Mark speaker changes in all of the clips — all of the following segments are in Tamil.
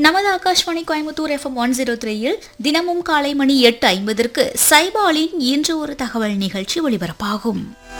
Speaker 1: நமது Akashvani Coimbatore FM one zero த்ரீயில் தினமும் காலை மணி எட்டு ஐம்பதற்கு சைபாலின் இன்று ஒரு தகவல் நிகழ்ச்சி ஒளிபரப்பாகும்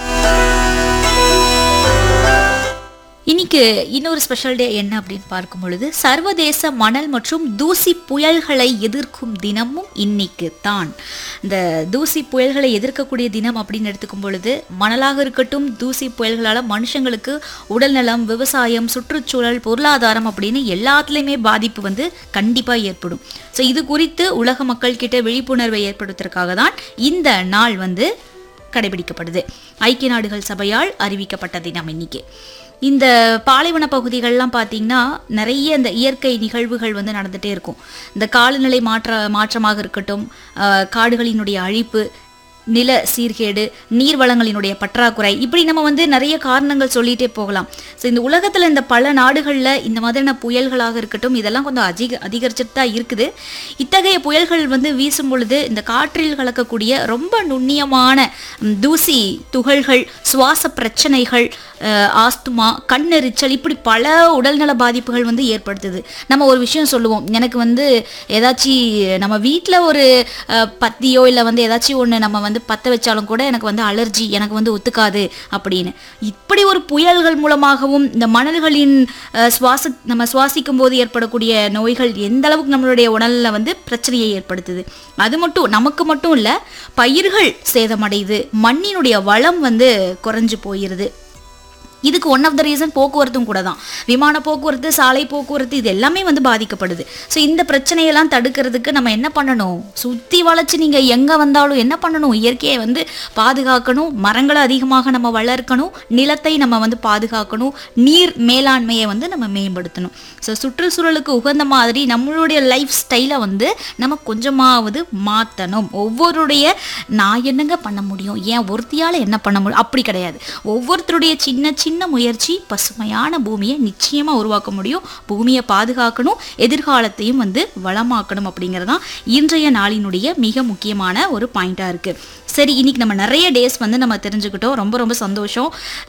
Speaker 1: இன்னைக்கு இன்னொரு ஸ்பெஷல் டே என்ன அப்படின்னு பார்க்கும் பொழுது சர்வதேச மணல் மற்றும் தூசி புயல்களை எதிர்க்கும் தினமும் இன்னைக்கு தான் இந்த தூசி புயல்களை எதிர்க்கக்கூடிய தினம் அப்படின்னு எடுத்துக்கும் பொழுது மணலாக இருக்கட்டும் தூசி புயல்களால் மனுஷங்களுக்கு உடல்நலம் விவசாயம் சுற்றுச்சூழல் பொருளாதாரம் அப்படின்னு எல்லாத்துலேயுமே பாதிப்பு வந்து கண்டிப்பாக ஏற்படும் ஸோ இது குறித்து உலக மக்கள் கிட்ட விழிப்புணர்வை ஏற்படுத்துறதுக்காக தான் இந்த நாள் வந்து கடைபிடிக்கப்படுது ஐக்கிய நாடுகள் சபையால் அறிவிக்கப்பட்ட தினம் இன்னைக்கு இந்த பாலைவன பகுதிகள்லாம் பார்த்தீங்கன்னா நிறைய இந்த இயற்கை நிகழ்வுகள் வந்து நடந்துகிட்டே இருக்கும் இந்த காலநிலை மாற்ற மாற்றமாக இருக்கட்டும் ஆஹ் காடுகளினுடைய அழிப்பு நில சீர்கேடு நீர் வளங்களினுடைய பற்றாக்குறை இப்படி நம்ம வந்து நிறைய காரணங்கள் சொல்லிட்டே போகலாம் ஸோ இந்த உலகத்தில் இந்த பல நாடுகளில் இந்த மாதிரியான புயல்களாக இருக்கட்டும் இதெல்லாம் கொஞ்சம் அதிக அதிகரிச்சுட்டு தான் இருக்குது இத்தகைய புயல்கள் வந்து வீசும் பொழுது இந்த காற்றில் கலக்கக்கூடிய ரொம்ப நுண்ணியமான ம், தூசி துகள்கள் சுவாச பிரச்சனைகள் அஹ், ஆஸ்துமா கண்ணெரிச்சல் இப்படி பல உடல்நல பாதிப்புகள் வந்து ஏற்படுத்துது நம்ம ஒரு விஷயம் சொல்லுவோம் எனக்கு வந்து ஏதாச்சும் நம்ம வீட்டில் ஒரு அஹ், பத்தியோ இல்லை வந்து ஏதாச்சும் ஒன்று நம்ம வந்து பற்ற வச்சாலும் கூட எனக்கு வந்து அலர்ஜி எனக்கு வந்து ஒத்துக்காது அப்படின்னு இப்படி ஒரு புயல்கள் மூலமாகவும் இந்த மணல்களின் அஹ், சுவாச நம்ம சுவாசிக்கும் போது ஏற்படக்கூடிய நோய்கள் எந்த அளவுக்கு நம்மளுடைய உடலில் வந்து பிரச்சனையை ஏற்படுத்துது அது மட்டும் நமக்கு மட்டும் இல்லை பயிர்கள் சேதமடையுது மண்ணினுடைய வளம் வந்து குறைஞ்சு போயிருது இதுக்கு ஒன் ஆஃப் த ரீசன் போக்குவரத்தும் கூட தான் விமான போக்குவரத்து சாலை போக்குவரத்து இது எல்லாமே வந்து பாதிக்கப்படுது ஸோ இந்த பிரச்சனையெல்லாம் தடுக்கிறதுக்கு நம்ம என்ன பண்ணணும் சுற்றி வளைச்சு நீங்கள் எங்கே வந்தாலும் என்ன பண்ணணும் இயற்கையை வந்து பாதுகாக்கணும் மரங்களை அதிகமாக நம்ம வளர்க்கணும் நிலத்தை நம்ம வந்து பாதுகாக்கணும் நீர் மேலாண்மையை வந்து நம்ம மேம்படுத்தணும் ஸோ சுற்றுச்சூழலுக்கு உகந்த மாதிரி நம்மளுடைய லைஃப் ஸ்டைலை வந்து நம்ம கொஞ்சமாவது மாற்றணும் ஒவ்வொருடைய நான் என்னங்க பண்ண முடியும் ஏன் ஒருத்தியால் என்ன பண்ண முடியும் அப்படி கிடையாது ஒவ்வொருத்தருடைய சின்ன சின்ன முயற்சி பசுமையான பூமியை நிச்சயமாக உருவாக்க முடியும் பூமியை பாதுகாக்கணும் எதிர்காலத்தையும் வந்து வளமாக்கணும் அப்படிங்கிறது தான் இன்றைய நாளினுடைய மிக முக்கியமான ஒரு பாயிண்டாக இருக்குது சரி இன்னைக்கு நம்ம நிறைய டேஸ் வந்து நம்ம தெரிஞ்சுக்கிட்டோம் ரொம்ப ரொம்ப சந்தோஷம்